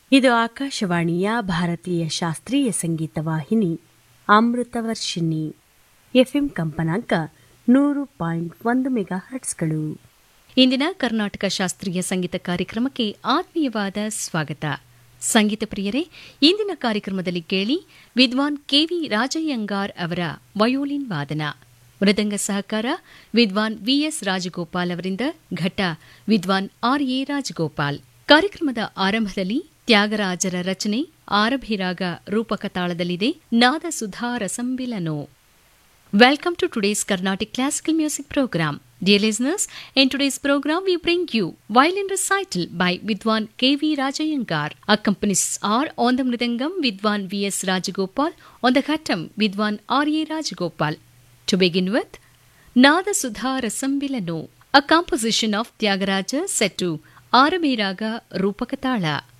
ಇದು ಆಕಾಶವಾಣಿಯ ಭಾರತೀಯ ಶಾಸ್ತ್ರೀಯ ಸಂಗೀತ ವಾಹಿನಿ ಅಮೃತವರ್ಷಿಣಿ ಎಫ್ಎಂ ಕಂಪನಾಂಕ ನೂರು ಪಾಯಿಂಟ್ ಒಂದು ಮೆಗಾ ಹರ್ಟ್ಸ್ಗಳು ಇಂದಿನ ಕರ್ನಾಟಕ ಶಾಸ್ತ್ರೀಯ ಸಂಗೀತ ಕಾರ್ಯಕ್ರಮಕ್ಕೆ ಆತ್ಮೀಯವಾದ ಸ್ವಾಗತ ಸಂಗೀತ ಪ್ರಿಯರೇ ಇಂದಿನ ಕಾರ್ಯಕ್ರಮದಲ್ಲಿ ಕೇಳಿ ವಿದ್ವಾನ್ ಕೆವಿ ರಾಜಯ್ಯಂಗಾರ್ ಅವರ ವಯೋಲಿನ್ ವಾದನ ಮೃದಂಗ ಸಹಕಾರ ವಿದ್ವಾನ್ ವಿಎಸ್ ರಾಜಗೋಪಾಲ್ ಅವರಿಂದ ಘಟ ವಿದ್ವಾನ್ ಆರ್ ಎ ರಾಜಗೋಪಾಲ್ ಕಾರ್ಯಕ್ರಮದ ಆರಂಭದಲ್ಲಿ ತ್ಯಾಗರಾಜರ ರಚನೆ ಆರಭಿರಾಗ ರೂಪಕ ತಾಳದಲ್ಲಿದೆ ನಾದ Sudha ರಸಂಬಿಲನೋ Welcome to today's Carnatic Classical Music Program. Dear listeners, in today's program we bring you Violin Recital by Vidwan K.V. Rajayangar. Accompanies are on the Mridangam Vidwan V.S. Rajagopal, on the Khattam Vidwan R.A. Rajagopal. To begin with, Nada Sudha Rasambilano, a composition of Tyagaraja set to Aramiraga Rupakatala.